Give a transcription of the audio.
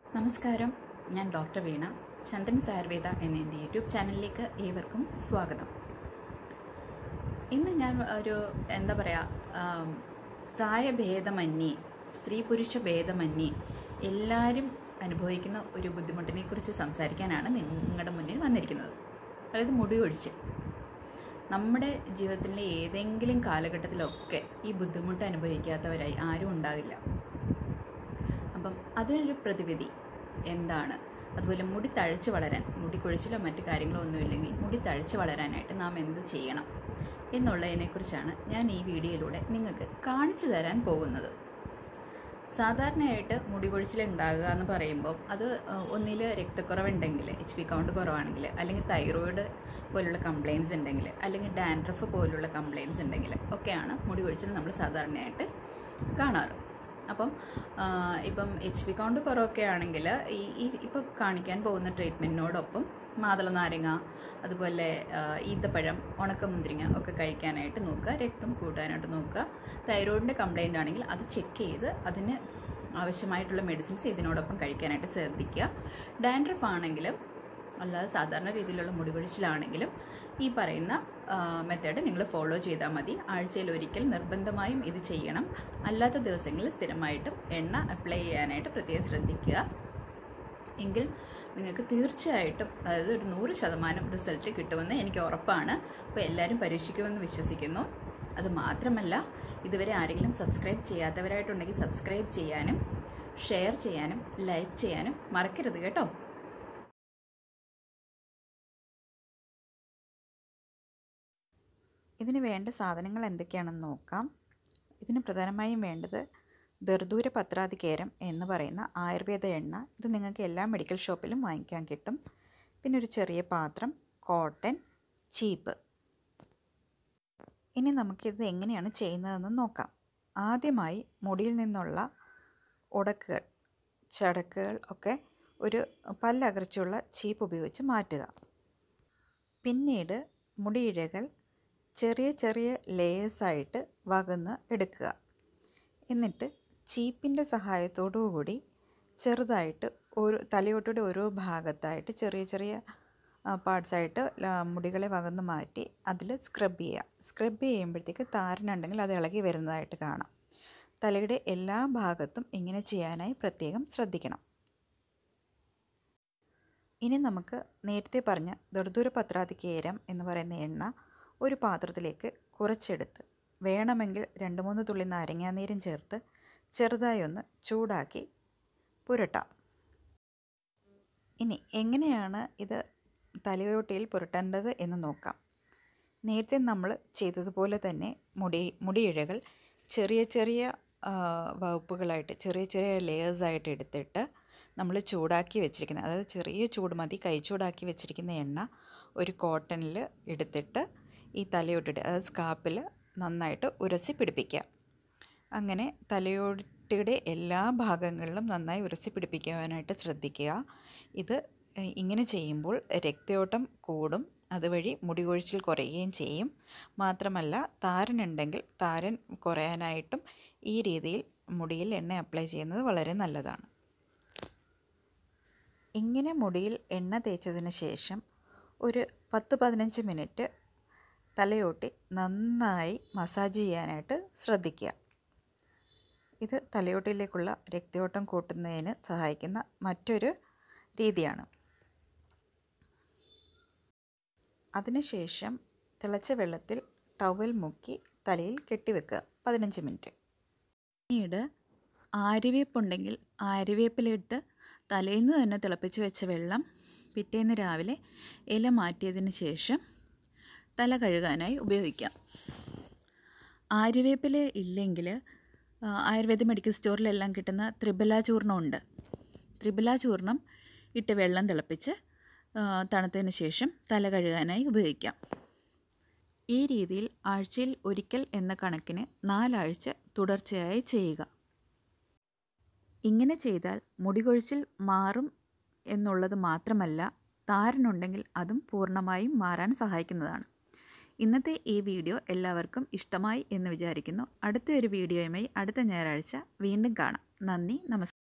നമസ്കാരം ഞാൻ ഡോക്ടർ വീണ ചന്ദ്രൻസ് ആയുർവേദ എന്ന എൻ്റെ യൂട്യൂബ് ചാനലിലേക്ക് ഏവർക്കും സ്വാഗതം ഇന്ന് ഞാൻ ഒരു എന്താ പറയുക പ്രായഭേദമന്യേ സ്ത്രീ പുരുഷ ഭേദമന്യേ എല്ലാവരും അനുഭവിക്കുന്ന ഒരു ബുദ്ധിമുട്ടിനെ കുറിച്ച് സംസാരിക്കാനാണ് നിങ്ങളുടെ മുന്നിൽ വന്നിരിക്കുന്നത് അതായത് മുടി ഒഴിച്ച് നമ്മുടെ ജീവിതത്തിലെ ഏതെങ്കിലും കാലഘട്ടത്തിലൊക്കെ ഈ ബുദ്ധിമുട്ട് അനുഭവിക്കാത്തവരായി ആരും ഉണ്ടാകില്ല അപ്പം അതിനൊരു പ്രതിവിധി എന്താണ് അതുപോലെ മുടി തഴച്ച് വളരാൻ മുടി കൊഴിച്ചിലോ മറ്റു കാര്യങ്ങളോ ഒന്നുമില്ലെങ്കിൽ മുടി തഴച്ച് വളരാനായിട്ട് നാം എന്ത് ചെയ്യണം എന്നുള്ളതിനെക്കുറിച്ചാണ് ഞാൻ ഈ വീഡിയോയിലൂടെ നിങ്ങൾക്ക് കാണിച്ചു തരാൻ പോകുന്നത് സാധാരണയായിട്ട് മുടി കൊഴിച്ചിൽ ഉണ്ടാകുക എന്ന് പറയുമ്പോൾ അത് ഒന്നിൽ രക്തക്കുറവുണ്ടെങ്കിൽ എച്ച് പി കൗണ്ട് കുറവാണെങ്കിൽ അല്ലെങ്കിൽ തൈറോയിഡ് പോലുള്ള കംപ്ലയിൻസ് ഉണ്ടെങ്കിൽ അല്ലെങ്കിൽ ഡാൻഡ്രഫ് പോലുള്ള കംപ്ലയിൻസ് ഉണ്ടെങ്കിൽ ഒക്കെയാണ് മുടി കൊഴിച്ചിൽ നമ്മൾ സാധാരണയായിട്ട് കാണാറ് അപ്പം ഇപ്പം എച്ച് പി കൗണ്ട് കുറവൊക്കെ ആണെങ്കിൽ ഈ ഈ ഇപ്പം കാണിക്കാൻ പോകുന്ന ട്രീറ്റ്മെൻറ്റിനോടൊപ്പം മാതള നാരങ്ങ അതുപോലെ ഈത്തപ്പഴം ഉണക്കമുന്തിരിങ്ങ ഒക്കെ കഴിക്കാനായിട്ട് നോക്കുക രക്തം കൂട്ടാനായിട്ട് നോക്കുക തൈറോയിഡിൻ്റെ കംപ്ലൈൻ്റ് ആണെങ്കിൽ അത് ചെക്ക് ചെയ്ത് അതിന് ആവശ്യമായിട്ടുള്ള മെഡിസിൻസ് ഇതിനോടൊപ്പം കഴിക്കാനായിട്ട് ശ്രദ്ധിക്കുക ഡാൻഡ്രഫ് ആണെങ്കിലും അല്ലാതെ സാധാരണ രീതിയിലുള്ള മുടി കൊഴിച്ചിലാണെങ്കിലും ഈ പറയുന്ന മെത്തേഡ് നിങ്ങൾ ഫോളോ ചെയ്താൽ മതി ആഴ്ചയിൽ ഒരിക്കൽ നിർബന്ധമായും ഇത് ചെയ്യണം അല്ലാത്ത ദിവസങ്ങളിൽ സ്ഥിരമായിട്ടും എണ്ണ അപ്ലൈ ചെയ്യാനായിട്ട് പ്രത്യേകം ശ്രദ്ധിക്കുക എങ്കിൽ നിങ്ങൾക്ക് തീർച്ചയായിട്ടും അതായത് ഒരു നൂറ് ശതമാനം റിസൾട്ട് കിട്ടുമെന്ന് എനിക്ക് ഉറപ്പാണ് അപ്പോൾ എല്ലാവരും പരീക്ഷിക്കുമെന്ന് വിശ്വസിക്കുന്നു അത് മാത്രമല്ല ഇതുവരെ ആരെങ്കിലും സബ്സ്ക്രൈബ് ചെയ്യാത്തവരായിട്ടുണ്ടെങ്കിൽ സബ്സ്ക്രൈബ് ചെയ്യാനും ഷെയർ ചെയ്യാനും ലൈക്ക് ചെയ്യാനും മറക്കരുത് കേട്ടോ ഇതിന് വേണ്ട സാധനങ്ങൾ എന്തൊക്കെയാണെന്ന് നോക്കാം ഇതിന് പ്രധാനമായും വേണ്ടത് ദർദൂര പത്രാധികേരം എന്ന് പറയുന്ന ആയുർവേദ എണ്ണ ഇത് നിങ്ങൾക്ക് എല്ലാ മെഡിക്കൽ ഷോപ്പിലും വാങ്ങിക്കാൻ കിട്ടും പിന്നെ ഒരു ചെറിയ പാത്രം കോട്ടൺ ചീപ്പ് ഇനി നമുക്കിത് എങ്ങനെയാണ് ചെയ്യുന്നതെന്ന് നോക്കാം ആദ്യമായി മുടിയിൽ നിന്നുള്ള ഉടക്കുകൾ ചടക്കുകൾ ഒക്കെ ഒരു പല്ലകർച്ചുള്ള ചീപ്പ് ഉപയോഗിച്ച് മാറ്റുക പിന്നീട് മുടിയിഴകൾ ചെറിയ ചെറിയ ലേയേഴ്സായിട്ട് വകന്ന് എടുക്കുക എന്നിട്ട് ചീപ്പിൻ്റെ സഹായത്തോടു കൂടി ചെറുതായിട്ട് ഒരു തലയോട്ടിയുടെ ഓരോ ഭാഗത്തായിട്ട് ചെറിയ ചെറിയ പാർട്സായിട്ട് മുടികളെ വകന്ന് മാറ്റി അതിൽ സ്ക്രബ് ചെയ്യുക സ്ക്രബ് ചെയ്യുമ്പോഴത്തേക്ക് താരനുണ്ടെങ്കിൽ അത് ഇളകി വരുന്നതായിട്ട് കാണാം തലയുടെ എല്ലാ ഭാഗത്തും ഇങ്ങനെ ചെയ്യാനായി പ്രത്യേകം ശ്രദ്ധിക്കണം ഇനി നമുക്ക് നേരത്തെ പറഞ്ഞ ദർദൂര പത്രാതികേരം എന്ന് പറയുന്ന എണ്ണ ഒരു പാത്രത്തിലേക്ക് കുറച്ചെടുത്ത് വേണമെങ്കിൽ രണ്ട് മൂന്ന് തുള്ളി നാരങ്ങാനീരും ചേർത്ത് ചെറുതായി ഒന്ന് ചൂടാക്കി പുരട്ടാം ഇനി എങ്ങനെയാണ് ഇത് തലയോട്ടിയിൽ പുരട്ടേണ്ടത് എന്ന് നോക്കാം നേരത്തെ നമ്മൾ ചെയ്തതുപോലെ തന്നെ മുടി മുടിയിഴകൾ ചെറിയ ചെറിയ വകുപ്പുകളായിട്ട് ചെറിയ ചെറിയ ലെയേഴ്സായിട്ട് എടുത്തിട്ട് നമ്മൾ ചൂടാക്കി വെച്ചിരിക്കുന്ന അതായത് ചെറിയ ചൂട് മതി കൈ ചൂടാക്കി വെച്ചിരിക്കുന്ന എണ്ണ ഒരു കോട്ടണിൽ എടുത്തിട്ട് ഈ തലയോട്ടിയുടെ അതായത് സ്കാപ്പിൽ നന്നായിട്ട് ഉരസി പിടിപ്പിക്കുക അങ്ങനെ തലയോട്ടിയുടെ എല്ലാ ഭാഗങ്ങളിലും നന്നായി ഉരസി പിടിപ്പിക്കുവാനായിട്ട് ശ്രദ്ധിക്കുക ഇത് ഇങ്ങനെ ചെയ്യുമ്പോൾ രക്തയോട്ടം കൂടും അതുവഴി മുടി കൊഴിച്ചിൽ കുറയുകയും ചെയ്യും മാത്രമല്ല താരനുണ്ടെങ്കിൽ താരൻ കുറയാനായിട്ടും ഈ രീതിയിൽ മുടിയിൽ എണ്ണ അപ്ലൈ ചെയ്യുന്നത് വളരെ നല്ലതാണ് ഇങ്ങനെ മുടിയിൽ എണ്ണ തേച്ചതിന് ശേഷം ഒരു പത്ത് പതിനഞ്ച് മിനിറ്റ് തലയോട്ടി നന്നായി മസാജ് ചെയ്യാനായിട്ട് ശ്രദ്ധിക്കുക ഇത് തലയോട്ടിയിലേക്കുള്ള രക്തയോട്ടം കൂട്ടുന്നതിന് സഹായിക്കുന്ന മറ്റൊരു രീതിയാണ് അതിനുശേഷം തിളച്ച വെള്ളത്തിൽ ടവൽ മുക്കി തലയിൽ കെട്ടിവെക്കുക പതിനഞ്ച് മിനിറ്റ് പിന്നീട് ആര്യവേപ്പുണ്ടെങ്കിൽ ആര്യവേപ്പിലിട്ട് തലേന്ന് തന്നെ തിളപ്പിച്ച് വെച്ച വെള്ളം പിറ്റേന്ന് രാവിലെ ഇല മാറ്റിയതിന് ശേഷം തല കഴുകാനായി ഉപയോഗിക്കാം ആര്യവേപ്പില ഇല്ലെങ്കിൽ ആയുർവേദ മെഡിക്കൽ സ്റ്റോറിലെല്ലാം കിട്ടുന്ന ത്രിബല ചൂർണ്ണമുണ്ട് ത്രിബല ചൂർണ്ണം ഇട്ട് വെള്ളം തിളപ്പിച്ച് തണുത്തതിന് ശേഷം തല കഴുകാനായി ഉപയോഗിക്കാം ഈ രീതിയിൽ ആഴ്ചയിൽ ഒരിക്കൽ എന്ന കണക്കിന് നാലാഴ്ച തുടർച്ചയായി ചെയ്യുക ഇങ്ങനെ ചെയ്താൽ മുടികൊഴിച്ചിൽ മാറും എന്നുള്ളത് മാത്രമല്ല താരനുണ്ടെങ്കിൽ അതും പൂർണ്ണമായും മാറാൻ സഹായിക്കുന്നതാണ് ഇന്നത്തെ ഈ വീഡിയോ എല്ലാവർക്കും ഇഷ്ടമായി എന്ന് വിചാരിക്കുന്നു അടുത്ത ഒരു വീഡിയോയുമായി അടുത്ത ഞായറാഴ്ച വീണ്ടും കാണാം നന്ദി നമസ്കാരം